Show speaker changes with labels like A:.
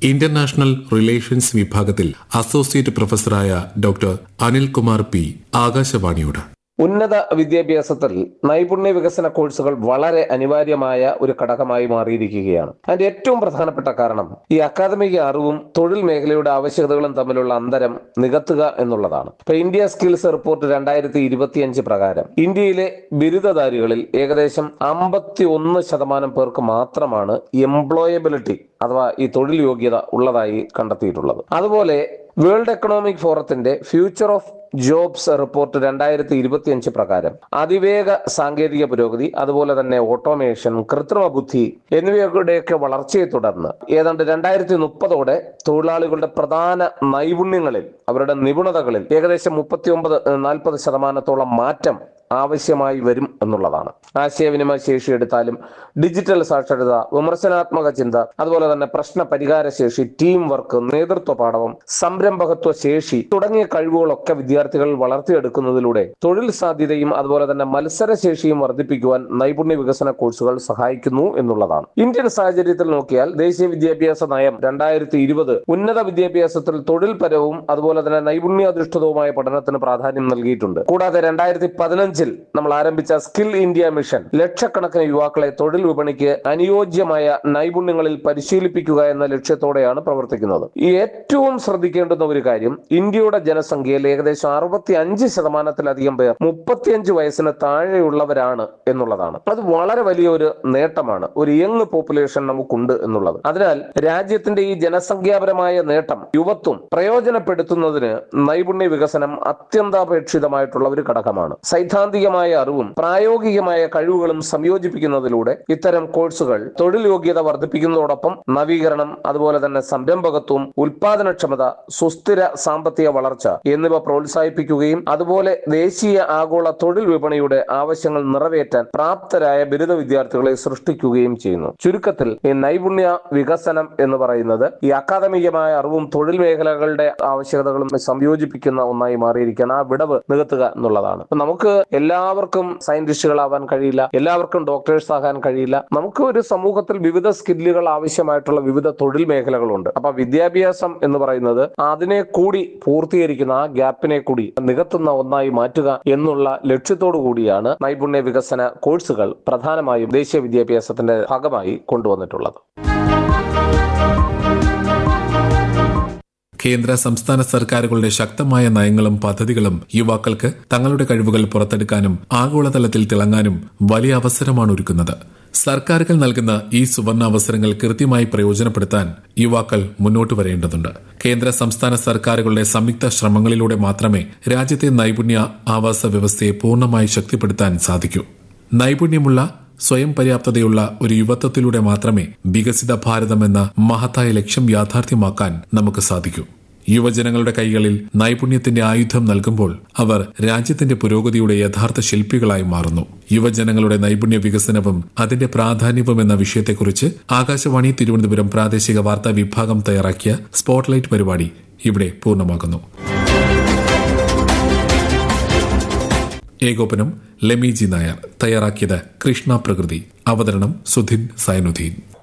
A: international relations വിഭാഗത്തിൽ associate പ്രൊഫസറായ doctor Anilkumar P ആകാശവാണിയോട്
B: ഉന്നത വിദ്യാഭ്യാസത്തിൽ നൈപുണ്യ വികസന കോഴ്സുകൾ വളരെ അനിവാര്യമായ ഒരു ഘടകമായി മാറിയിരിക്കുകയാണ് അതിന്റെ ഏറ്റവും പ്രധാനപ്പെട്ട കാരണം ഈ അക്കാദമിക അറിവും തൊഴിൽ മേഖലയുടെ ആവശ്യകതകളും തമ്മിലുള്ള അന്തരം നികത്തുക എന്നുള്ളതാണ് ഇപ്പൊ ഇന്ത്യ സ്കിൽസ് റിപ്പോർട്ട് രണ്ടായിരത്തി ഇരുപത്തിയഞ്ച് പ്രകാരം ഇന്ത്യയിലെ ബിരുദധാരികളിൽ ഏകദേശം അമ്പത്തി ഒന്ന് ശതമാനം പേർക്ക് മാത്രമാണ് എംപ്ലോയബിലിറ്റി അഥവാ ഈ തൊഴിൽ യോഗ്യത ഉള്ളതായി കണ്ടെത്തിയിട്ടുള്ളത് അതുപോലെ വേൾഡ് എക്കണോമിക് ഫോറത്തിന്റെ ഫ്യൂച്ചർ ഓഫ് ജോബ്സ് റിപ്പോർട്ട് രണ്ടായിരത്തി ഇരുപത്തിയഞ്ച് പ്രകാരം അതിവേഗ സാങ്കേതിക പുരോഗതി അതുപോലെ തന്നെ ഓട്ടോമേഷൻ കൃത്രിമ ബുദ്ധി എന്നിവയുടെയൊക്കെ വളർച്ചയെ തുടർന്ന് ഏതാണ്ട് രണ്ടായിരത്തി മുപ്പതോടെ തൊഴിലാളികളുടെ പ്രധാന നൈപുണ്യങ്ങളിൽ അവരുടെ നിപുണതകളിൽ ഏകദേശം മുപ്പത്തി ഒമ്പത് നാൽപ്പത് ശതമാനത്തോളം മാറ്റം ആവശ്യമായി വരും എന്നുള്ളതാണ് ആശയവിനിമയ ശേഷി എടുത്താലും ഡിജിറ്റൽ സാക്ഷരത വിമർശനാത്മക ചിന്ത അതുപോലെ തന്നെ പ്രശ്ന പരിഹാര ശേഷി ടീം വർക്ക് നേതൃത്വ പാഠവും സംരംഭകത്വ ശേഷി തുടങ്ങിയ കഴിവുകളൊക്കെ വിദ്യാർത്ഥികൾ വളർത്തിയെടുക്കുന്നതിലൂടെ തൊഴിൽ സാധ്യതയും അതുപോലെ തന്നെ മത്സരശേഷിയും വർദ്ധിപ്പിക്കുവാൻ നൈപുണ്യ വികസന കോഴ്സുകൾ സഹായിക്കുന്നു എന്നുള്ളതാണ് ഇന്ത്യൻ സാഹചര്യത്തിൽ നോക്കിയാൽ ദേശീയ വിദ്യാഭ്യാസ നയം രണ്ടായിരത്തി ഇരുപത് ഉന്നത വിദ്യാഭ്യാസത്തിൽ തൊഴിൽപരവും അതുപോലെ തന്നെ നൈപുണ്യാധിഷ്ഠിതവുമായ പഠനത്തിന് പ്രാധാന്യം നൽകിയിട്ടുണ്ട് കൂടാതെ രണ്ടായിരത്തി പതിനഞ്ചിൽ നമ്മൾ ആരംഭിച്ച സ്കിൽ ഇന്ത്യ മിഷൻ ലക്ഷക്കണക്കിന് യുവാക്കളെ തൊഴിൽ വിപണിക്ക് അനുയോജ്യമായ നൈപുണ്യങ്ങളിൽ പരിശീലിപ്പിക്കുക എന്ന ലക്ഷ്യത്തോടെയാണ് പ്രവർത്തിക്കുന്നത് ഈ ഏറ്റവും ശ്രദ്ധിക്കേണ്ടുന്ന ഒരു കാര്യം ഇന്ത്യയുടെ ജനസംഖ്യയിൽ ഏകദേശം അറുപത്തി അഞ്ച് ശതമാനത്തിലധികം പേർ മുപ്പത്തിയഞ്ച് വയസ്സിന് താഴെയുള്ളവരാണ് എന്നുള്ളതാണ് അത് വളരെ വലിയ ഒരു നേട്ടമാണ് ഒരു യങ് പോപ്പുലേഷൻ നമുക്കുണ്ട് എന്നുള്ളത് അതിനാൽ രാജ്യത്തിന്റെ ഈ ജനസംഖ്യാപരമായ നേട്ടം യുവത്വം പ്രയോജനപ്പെടുത്തുന്നതിന് നൈപുണ്യ വികസനം അത്യന്താപേക്ഷിതമായിട്ടുള്ള ഒരു ഘടകമാണ് സൈദ്ധാന്തികമായ അറിവും പ്രായോഗികമായ കഴിവുകളും സംയോജിപ്പിക്കുന്നതിലൂടെ ഇത്തരം കോഴ്സുകൾ തൊഴിൽ യോഗ്യത വർദ്ധിപ്പിക്കുന്നതോടൊപ്പം നവീകരണം അതുപോലെ തന്നെ സംരംഭകത്വം ഉൽപാദനക്ഷമത സുസ്ഥിര സാമ്പത്തിക വളർച്ച എന്നിവ പ്രോത്സാഹിപ്പിക്കുകയും അതുപോലെ ദേശീയ ആഗോള തൊഴിൽ വിപണിയുടെ ആവശ്യങ്ങൾ നിറവേറ്റാൻ പ്രാപ്തരായ ബിരുദ വിദ്യാർത്ഥികളെ സൃഷ്ടിക്കുകയും ചെയ്യുന്നു ചുരുക്കത്തിൽ ഈ നൈപുണ്യ വികസനം എന്ന് പറയുന്നത് ഈ അക്കാദമികമായ അറിവും തൊഴിൽ മേഖലകളുടെ ആവശ്യകതകളും സംയോജിപ്പിക്കുന്ന ഒന്നായി മാറിയിരിക്കുകയാണ് ആ വിടവ് നികത്തുക എന്നുള്ളതാണ് അപ്പൊ നമുക്ക് എല്ലാവർക്കും സയന്റിസ്റ്റുകളാവാൻ കഴിയില്ല എല്ലാവർക്കും ഡോക്ടേഴ്സ് ആകാൻ കഴിയില്ല നമുക്ക് ഒരു സമൂഹത്തിൽ വിവിധ സ്കില്ലുകൾ ആവശ്യമായിട്ടുള്ള വിവിധ തൊഴിൽ മേഖലകളുണ്ട് അപ്പൊ വിദ്യാഭ്യാസം എന്ന് പറയുന്നത് അതിനെ കൂടി പൂർത്തീകരിക്കുന്ന ആ ഗ്യാപ്പിനെ കൂടി നികത്തുന്ന ഒന്നായി മാറ്റുക എന്നുള്ള ലക്ഷ്യത്തോടു കൂടിയാണ് നൈപുണ്യ വികസന കോഴ്സുകൾ പ്രധാനമായും ദേശീയ വിദ്യാഭ്യാസത്തിന്റെ ഭാഗമായി കൊണ്ടുവന്നിട്ടുള്ളത്
A: കേന്ദ്ര സംസ്ഥാന സർക്കാരുകളുടെ ശക്തമായ നയങ്ങളും പദ്ധതികളും യുവാക്കൾക്ക് തങ്ങളുടെ കഴിവുകൾ പുറത്തെടുക്കാനും ആഗോളതലത്തിൽ തിളങ്ങാനും വലിയ അവസരമാണ് ഒരുക്കുന്നത് സർക്കാരുകൾ നൽകുന്ന ഈ സുവർണാവസരങ്ങൾ കൃത്യമായി പ്രയോജനപ്പെടുത്താൻ യുവാക്കൾ മുന്നോട്ട് വരേണ്ടതുണ്ട് കേന്ദ്ര സംസ്ഥാന സർക്കാരുകളുടെ സംയുക്ത ശ്രമങ്ങളിലൂടെ മാത്രമേ രാജ്യത്തെ നൈപുണ്യ ആവാസ വ്യവസ്ഥയെ പൂർണ്ണമായി ശക്തിപ്പെടുത്താൻ സാധിക്കൂ നൈപുണ്യമുള്ള സ്വയം പര്യാപ്തതയുള്ള ഒരു യുവത്വത്തിലൂടെ മാത്രമേ വികസിത ഭാരതം എന്ന മഹത്തായ ലക്ഷ്യം യാഥാർത്ഥ്യമാക്കാൻ നമുക്ക് സാധിക്കൂ യുവജനങ്ങളുടെ കൈകളിൽ നൈപുണ്യത്തിന്റെ ആയുധം നൽകുമ്പോൾ അവർ രാജ്യത്തിന്റെ പുരോഗതിയുടെ യഥാർത്ഥ ശില്പികളായി മാറുന്നു യുവജനങ്ങളുടെ നൈപുണ്യ വികസനവും അതിന്റെ പ്രാധാന്യവും എന്ന വിഷയത്തെക്കുറിച്ച് ആകാശവാണി തിരുവനന്തപുരം പ്രാദേശിക വാർത്താ വിഭാഗം തയ്യാറാക്കിയ സ്പോട്ട്ലൈറ്റ് പരിപാടി ഇവിടെ പൂർണ്ണമാകുന്നു ഏകോപനം ലെമി ജി നായർ തയ്യാറാക്കിയത് കൃഷ്ണ പ്രകൃതി അവതരണം സുധിൻ സൈനുദ്ദീൻ